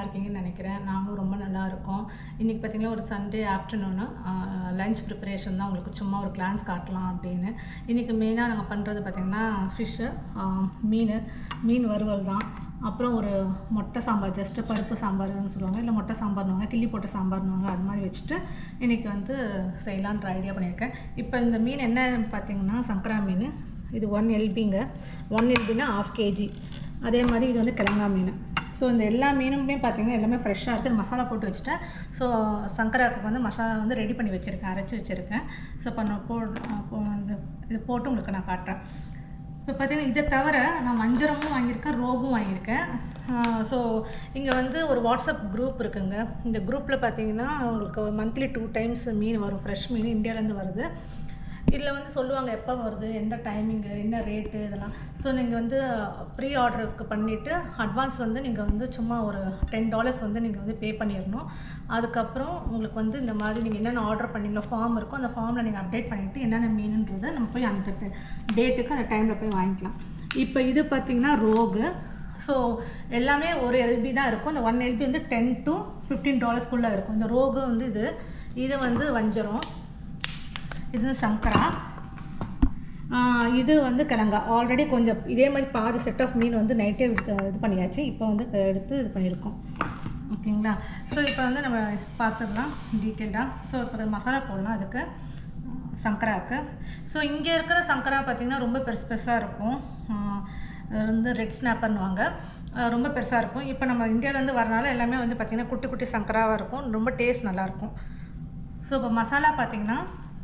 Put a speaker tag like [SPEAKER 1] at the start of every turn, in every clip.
[SPEAKER 1] இருக்கீங்கன்னு நினைக்கிறேன் நாங்களும் ரொம்ப நல்லா இருக்கோம் இன்றைக்கி பார்த்தீங்கன்னா ஒரு சண்டே ஆஃப்டர்நூனு லஞ்ச் ப்ரிப்பரேஷன் தான் உங்களுக்கு சும்மா ஒரு கிளான்ஸ் காட்டலாம் அப்படின்னு இன்றைக்கி மெயினாக நாங்கள் பண்ணுறது பார்த்திங்கன்னா ஃபிஷ்ஷு மீன் மீன் வறுவல் தான் அப்புறம் ஒரு மொட்டை சாம்பார் ஜஸ்ட்டு பருப்பு சாம்பார்னு சொல்லுவாங்க இல்லை மொட்டை சாம்பார்னுவாங்க கிள்ளி போட்ட சாம்பார்னுவாங்க அது மாதிரி வச்சுட்டு இன்றைக்கி வந்து செய்யலான்ற ஐடியா பண்ணியிருக்கேன் இப்போ இந்த மீன் என்ன பார்த்தீங்கன்னா சங்கரா மீன் இது ஒன் எல்பிங்க ஒன் எல்பினா ஆஃப் கேஜி அதே மாதிரி இது வந்து கிழங்கா மீன் ஸோ இந்த எல்லா மீனுமே பார்த்தீங்கன்னா எல்லாமே ஃப்ரெஷ்ஷாக இருக்குது மசாலா போட்டு வச்சுட்டேன் ஸோ சங்கராவுக்கு வந்து மசாலா வந்து ரெடி பண்ணி வச்சுருக்கேன் அரைச்சி வச்சுருக்கேன் ஸோ இப்போ நான் போ போ- இது இது போட்டு உங்களுக்கு நான் காட்டுறேன் இப்போ பார்த்தீங்கன்னா இதை தவிர நான் வஞ்சரமும் வாங்கியிருக்கேன் ரோகும் வாங்கியிருக்கேன் ஸோ இங்கே வந்து ஒரு வாட்ஸ்அப் குரூப் இருக்குங்க இந்த குரூப்பில் பார்த்தீங்கன்னா உங்களுக்கு மந்த்லி டூ டைம்ஸ் மீன் வரும் ஃப்ரெஷ் மீன் இந்தியாவிலேருந்து வருது இதில் வந்து சொல்லுவாங்க எப்போ வருது எந்த டைமிங்கு என்ன ரேட்டு இதெல்லாம் ஸோ நீங்கள் வந்து ப்ரீ ஆர்டருக்கு பண்ணிவிட்டு அட்வான்ஸ் வந்து நீங்கள் வந்து சும்மா ஒரு டென் டாலர்ஸ் வந்து நீங்கள் வந்து பே பண்ணிடணும் அதுக்கப்புறம் உங்களுக்கு வந்து இந்த மாதிரி நீங்கள் என்னென்ன ஆர்டர் பண்ணீங்களோ ஃபார்ம் இருக்கும் அந்த ஃபார்மில் நீங்கள் அப்டேட் பண்ணிவிட்டு என்னென்ன மீனுன்றதை நம்ம போய் அந்த டேட்டுக்கு அந்த டைமில் போய் வாங்கிக்கலாம் இப்போ இது பார்த்திங்கன்னா ரோகு ஸோ எல்லாமே ஒரு எல்பி தான் இருக்கும் இந்த ஒன் எல்பி வந்து டென் டு ஃபிஃப்டீன் டாலர்ஸ்க்குள்ளே இருக்கும் இந்த ரோகு வந்து இது இது வந்து வஞ்சரம் இது சங்கரா ஆஹ் இது வந்து கிழங்கா ஆல்ரெடி கொஞ்சம் இதே மாதிரி பாதி செட் ஆஃப் மீன் வந்து நைட்டே எடுத்து இது பண்ணியாச்சு இப்போ வந்து எடுத்து இது பண்ணியிருக்கோம் ஓகேங்களா ஸோ இப்போ வந்து நம்ம பார்த்துடலாம் டீட்டெயில்டாக ஸோ இப்போ மசாலா போடலாம் அதுக்கு சங்கராவுக்கு ஸோ இங்கே இருக்கிற சங்கரா பார்த்திங்கன்னா ரொம்ப பெருசு பெருசாக இருக்கும் ஆஹ் இது வந்து ரெட் ஸ்னாப்பர்னுவாங்க ஆஹ் ரொம்ப பெருசாக இருக்கும் இப்போ நம்ம இந்தியாவிலேருந்து வரனால எல்லாமே வந்து பார்த்திங்கன்னா குட்டி குட்டி சங்கராவாக இருக்கும் ரொம்ப டேஸ்ட் நல்லாயிருக்கும் ஸோ இப்போ மசாலா பார்த்திங்கன்னா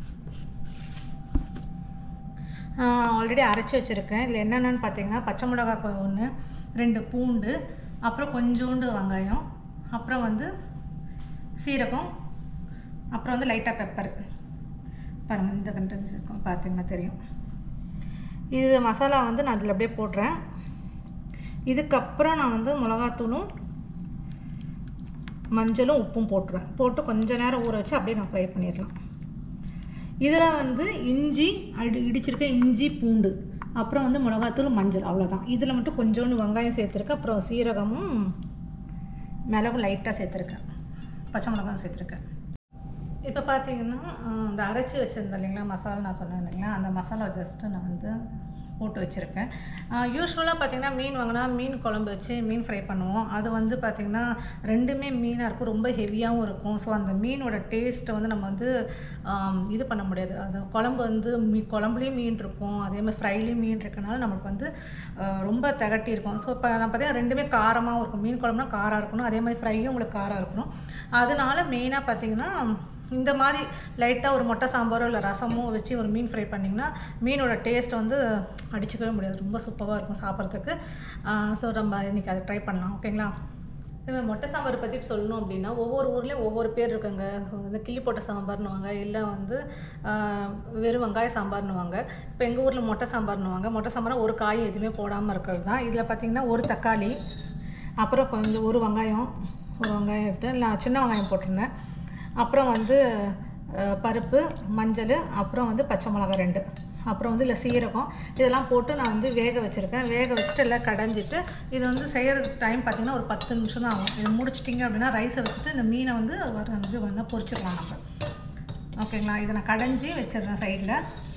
[SPEAKER 1] ஆல்ரெடி அரைச்சி வச்சுருக்கேன் இதில் என்னென்னு பார்த்தீங்கன்னா பச்சை மிளகாய் ஒன்று ரெண்டு பூண்டு அப்புறம் கொஞ்சோண்டு வெங்காயம் அப்புறம் வந்து சீரகம் அப்புறம் வந்து லைட்டாக பெப்பர் பாருங்கள் இந்த கண்டென்ஸ் இருக்கும் பார்த்தீங்கன்னா தெரியும் இது மசாலா வந்து நான் அதில் அப்படியே போடுறேன் இதுக்கப்புறம் நான் வந்து மிளகாத்தூளும் மஞ்சளும் உப்பும் போட்டுருவேன் போட்டு கொஞ்ச நேரம் ஊற வச்சு அப்படியே நான் ஃப்ரை பண்ணிடலாம் இதில் வந்து இஞ்சி அடி இடிச்சிருக்க இஞ்சி பூண்டு அப்புறம் வந்து மிளகாத்தூள் மஞ்சள் அவ்வளோதான் இதில் மட்டும் கொஞ்சோண்டு வெங்காயம் சேர்த்துருக்கேன் அப்புறம் சீரகமும் மிளகும் லைட்டாக சேர்த்துருக்கேன் பச்சை மிளகாயும் சேர்த்துருக்கேன் இப்போ பார்த்தீங்கன்னா ஆஹ், இந்த அரைச்சி வச்சுருந்தேன் இல்லைங்களா மசாலா நான் சொன்னேன் இல்லைங்களா அந்த மசாலா ஜஸ்ட்டு நான் வந்து போட்டு வச்சுருக்கேன் யூஸ்வலாக பார்த்தீங்கன்னா மீன் வாங்கினா மீன் குழம்பு வச்சு மீன் ஃப்ரை பண்ணுவோம் அது வந்து பார்த்திங்கன்னா ரெண்டுமே மீனாக இருக்கும் ரொம்ப ஹெவியாகவும் இருக்கும் ஸோ அந்த மீனோட டேஸ்ட்டை வந்து நம்ம வந்து ஆம், இது பண்ண முடியாது அது குழம்பு வந்து மீ குழம்புலேயும் மீன் இருக்கும் அதே மாதிரி ஃப்ரைலேயும் மீன் இருக்கனால நமக்கு வந்து ஆஹ், ரொம்ப திகட்டி இருக்கும் ஸோ இப்போ நான் பார்த்தீங்கன்னா ரெண்டுமே காரமாகவும் இருக்கும் மீன் குழம்புனா காரம் இருக்கணும் அதே மாதிரி ஃப்ரையும் உங்களுக்கு காரம் இருக்கணும் அதனால மெயினாக பார்த்தீங்கன்னா இந்த மாதிரி லைட்டாக ஒரு மொட்டை சாம்பாரோ இல்லை ரசமோ வச்சு ஒரு மீன் ஃப்ரை பண்ணிங்கன்னா மீனோட டேஸ்ட் வந்து அடிச்சுக்கவே முடியாது ரொம்ப சூப்பராக இருக்கும் சாப்பிட்றதுக்கு ஸோ நம்ம இன்றைக்கி அதை ட்ரை பண்ணலாம் ஓகேங்களா இப்போ மொட்டை சாம்பார் பற்றி சொல்லணும் அப்படின்னா ஒவ்வொரு ஊர்லேயும் ஒவ்வொரு பேர் இருக்குங்க வந்து கிள்ளி போட்ட சாம்பார்னுவாங்க இல்லை வந்து ஆஹ், வெறும் வெங்காய சாம்பார்னுவாங்க இப்போ எங்கள் ஊரில் மொட்டை சாம்பார்னுவாங்க மொட்டை சாம்பார்னா ஒரு காய் எதுவுமே போடாமல் இருக்கிறது தான் இதில் பார்த்திங்கன்னா ஒரு தக்காளி அப்புறம் கொஞ்சம் ஒரு வெங்காயம் ஒரு வெங்காயம் எடுத்து நான் சின்ன வெங்காயம் போட்டிருந்தேன் அப்புறம் வந்து அஹ், பருப்பு மஞ்சள் அப்புறம் வந்து பச்சை மிளகாய் ரெண்டு அப்புறம் வந்து இல்லை சீரகம் இதெல்லாம் போட்டு நான் வந்து வேக வச்சுருக்கேன் வேக வச்சுட்டு எல்லாம் கடைஞ்சிட்டு இது வந்து செய்கிறதுக்கு டைம் பார்த்திங்கன்னா ஒரு பத்து நிமிஷம் தான் ஆகும் இதை முடிச்சிட்டிங்க அப்படின்னா ரைஸை வச்சுட்டு இந்த மீனை வந்து வர இது வந்து பொரிச்சிடலாம் நம்ம ஓகேங்களா இதை நான் கடைஞ்சி வச்சிடுறேன் சைடில்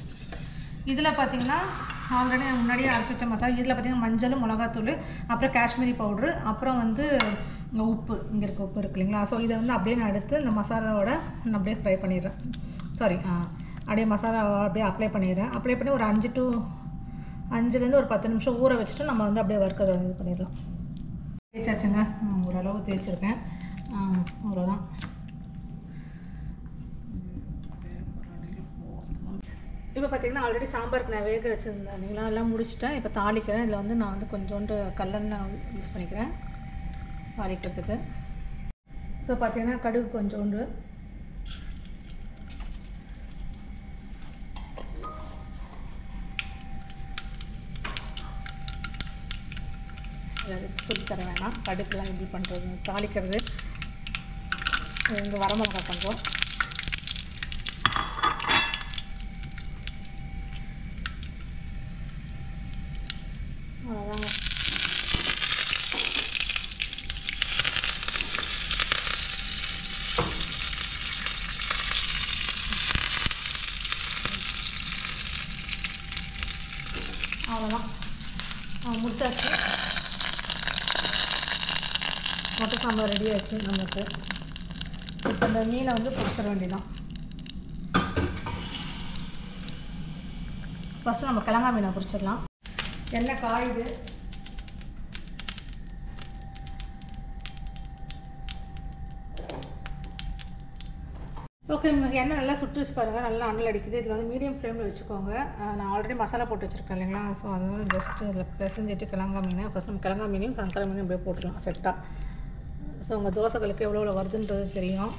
[SPEAKER 1] இதில் பார்த்தீங்கன்னா ஆல்ரெடி நான் முன்னாடியே அரைச்சி வச்ச மசாலா இதில் பார்த்தீங்கன்னா மஞ்சள் மிளகாத்தூள் அப்புறம் காஷ்மீரி பவுட்ரு அப்புறம் வந்து இங்கே உப்பு இங்கே இருக்க உப்பு இருக்கு இல்லைங்களா ஸோ இதை வந்து அப்படியே நான் எடுத்து இந்த மசாலாவோட நான் அப்படியே ஃப்ரை பண்ணிடுறேன் சாரி அப்படியே மசாலா அப்படியே அப்ளை பண்ணிடுறேன் அப்ளை பண்ணி ஒரு அஞ்சு டு அஞ்சுலேருந்து ஒரு பத்து நிமிஷம் ஊற வச்சுட்டு நம்ம வந்து அப்படியே வறுக்கதை இது பண்ணிடலாம் தேய்ச்சாச்சுங்க ம், ஓரளவு தேய்ச்சிருக்கேன் ஆ, அவ்வளோதான் இப்போ பார்த்தீங்கன்னா ஆல்ரெடி சாம்பாருக்கு நான் வேக வச்சுருந்தேன் இல்லைங்களா எல்லாம் முடிச்சிட்டேன் இப்போ தாளிக்கிறேன் இதில் வந்து நான் வந்து கொஞ்சோண்டு கல்லெண்ணெய் யூஸ் பண்ணிக்கிறேன் தாளிக்கிறதுக்கு ஸோ பார்த்தீங்கன்னா கடுகு கொஞ்சோண்டு சொல்லி தர வேணாம் கடுகுலாம் எப்படி பண்ணுறது தாளிக்கிறது இங்கே வரமிளகா பண்ணுறோம் அவ்வளோதாங்க அவ்வளோதான் ஆ, முடிச்சாச்சு முட்டை சாம்பார் ரெடி ஆச்சு நமக்கு இப்போ இந்த மீனை வந்து பொரிச்சிட வேண்டியதான் ஃபஸ்ட்டு நம்ம கிழங்கா மீனை பொரிச்சிடலாம் எண்ணெய் காயுது ஓகே எண்ணெய் நல்லா சுட்டுச்சு பாருங்கள் நல்லா அனல் அடிக்குது இதில் வந்து மீடியம் ஃப்ளேமில் வச்சுக்கோங்க அஹ் நான் ஆல்ரெடி மசாலா போட்டு வச்சுருக்கேன் இல்லைங்களா ஸோ அதனால ஜஸ்ட்டு இதில் பிசைஞ்சிட்டு கிழங்கா மீனை ஃபஸ்ட் நம்ம கிழங்கா மீனையும் சங்கரா மீனையும் அப்படியே போட்டுடலாம் செட்டாக ஸோ உங்கள் தோசைகளுக்கு எவ்வளோ எவ்வளோ வருதுன்றது தெரியும்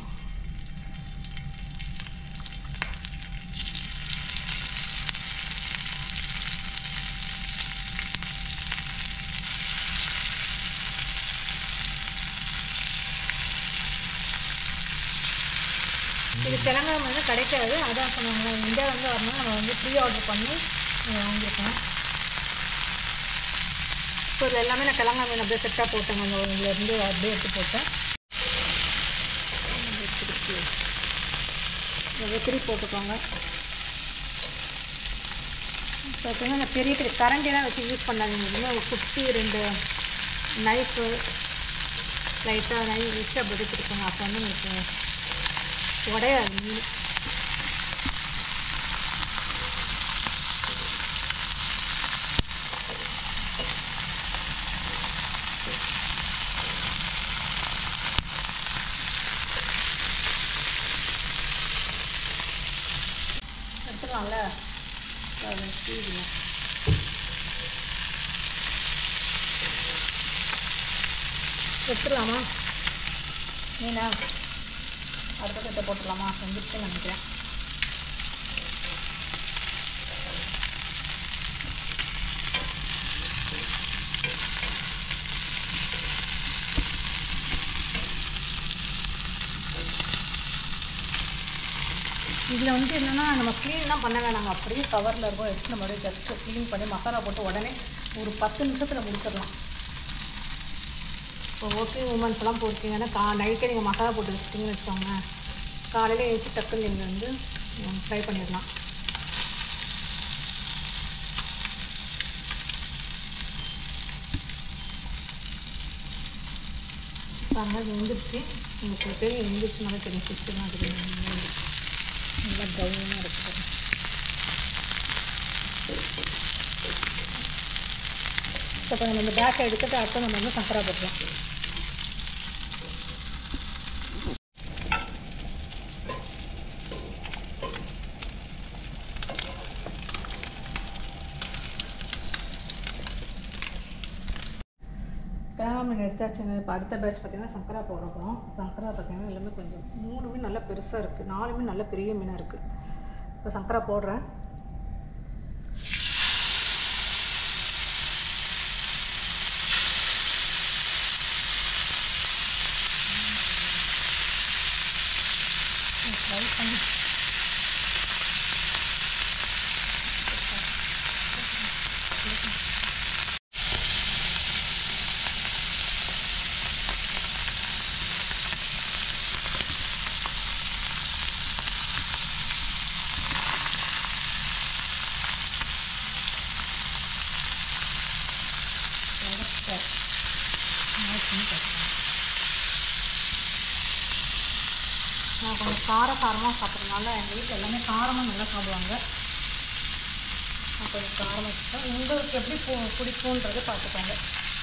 [SPEAKER 1] இது தெலுங்கானா வந்து கிடைக்காது அதான் சொன்னாங்க இந்தியா வந்து வரணும் நம்ம வந்து ப்ரீ ஆர்டர் பண்ணி இங்க வாங்கியிருக்கோம் ஸோ இது எல்லாமே நான் கிழங்கா மீன் அப்படியே செட்டாக போட்டேன் நம்ம இருந்து அப்படியே எடுத்து போட்டேன் அப்படியே திருப்பி அப்படியே திருப்பி போட்டுக்கோங்க ஸோ எப்பவுமே நான் பெரிய பெரிய கரண்டிலாம் வச்சு யூஸ் பண்ணாதீங்க இன்னும் ஒரு குட்டி ரெண்டு நைஃபு லைட்டாக நைஃப் வச்சு அப்படி எடுத்துருக்கோங்க அப்போ வந்து உங்களுக்கு உடையாது மீன் எடுத்துக்கலாம்ல அது தீவிரம் எடுத்துடலாமா மீனா அடுத்த கட்டை போட்டுடலாமா செஞ்சுட்டு நினைக்கிறேன் இதில் வந்து என்னென்னா நம்ம க்ளீன்லாம் பண்ண வேணாங்க அப்படியே கவரில் இருக்கும் எடுத்து நம்ம அப்படியே ஜஸ்ட்டு க்ளீன் பண்ணி மசாலா போட்டு உடனே ஒரு பத்து நிமிஷத்தில் முடிச்சிடலாம் இப்போ ஒர்க்கிங் உமன்ஸ்லாம் போயிருக்கீங்கன்னா கா நைட்டே நீங்கள் மசாலா போட்டு வச்சிட்டிங்கன்னு வச்சுக்கோங்க காலையில் எழுச்சி டக்குன்னு நீங்கள் வந்து ஃப்ரை பண்ணிடலாம் பாருங்க இது வெந்துருச்சு உங்களுக்கு தெரியும் வெந்துருச்சுனாலே தெரியும் ஃபிஷ்ஷுலாம் தெரியும் நல்லா ப்ரௌனாக இருக்குது பாருங்க. இப்போ நம்ம இந்த பேக்கை எடுத்துட்டு அடுத்து நம்ம வந்து சக்கரை போட்டுக்கலாம் தேங்காய் மீன் எடுத்தாச்சுங்க இப்போ அடுத்த பேட்ச் பார்த்தீங்கன்னா சங்கரா போட போகிறோம் சங்கரா பார்த்தீங்கன்னா எல்லாமே கொஞ்சம் மூணு மீன் நல்லா பெருசாக இருக்குது நாலு மீன் நல்ல பெரிய மீனாக இருக்குது இப்போ சங்கரா போடுறேன் ஃப்ரை பண்ணி நான் கொஞ்சம் கார காரமாக சாப்பிட்றதுனால எங்கள் வீட்டில் எல்லாமே காரமாக நல்லா சாப்பிடுவாங்க நான் கொஞ்சம் காரமாக வச்சுப்பேன் உங்களுக்கு எப்படி பு பிடிக்குன்றது பார்த்துக்கோங்க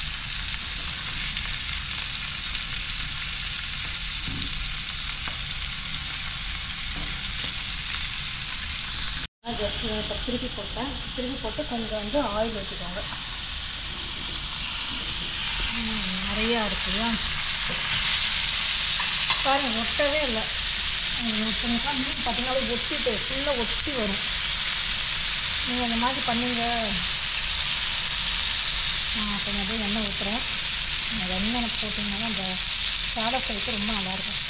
[SPEAKER 1] ஜஸ்ட் இப்போ திருப்பி போட்டேன் திருப்பி போட்டு கொஞ்சம் வந்து ஆயில் ஊற்றிக்கோங்க ம், நிறையா இருக்குல்ல பாருங்க ஒட்டவே இல்லை ஒட்டுனா மீன் பார்த்தீங்கன்னா ஒட்டிட்டு ஃபுல்லாக ஒட்டி வரும் நீங்கள் அந்த மாதிரி பண்ணீங்க நான் கொஞ்சம் அப்படியே எண்ணெய் ஊற்றுறேன் அந்த எண்ணெய் போட்டிங்கன்னா அந்த சாதா ஃப்ரைக்கு ரொம்ப நல்லாயிருக்கும்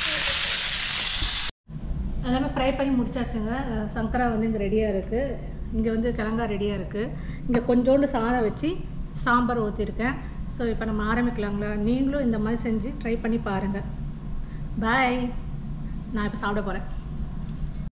[SPEAKER 1] எல்லாமே ஃப்ரை பண்ணி முடிச்சாச்சுங்க அஹ் சங்கரா வந்து இங்கே ரெடியாக இருக்குது இங்கே வந்து கிழங்கா ரெடியாக இருக்குது இங்கே கொஞ்சோண்டு சாதம் வச்சு சாம்பார் ஊற்றிருக்கேன் ஸோ இப்போ நம்ம ஆரம்பிக்கலாங்களா நீங்களும் இந்த மாதிரி செஞ்சு ட்ரை பண்ணி பாருங்கள் பாய் நான் இப்போ சாப்பிட போகிறேன்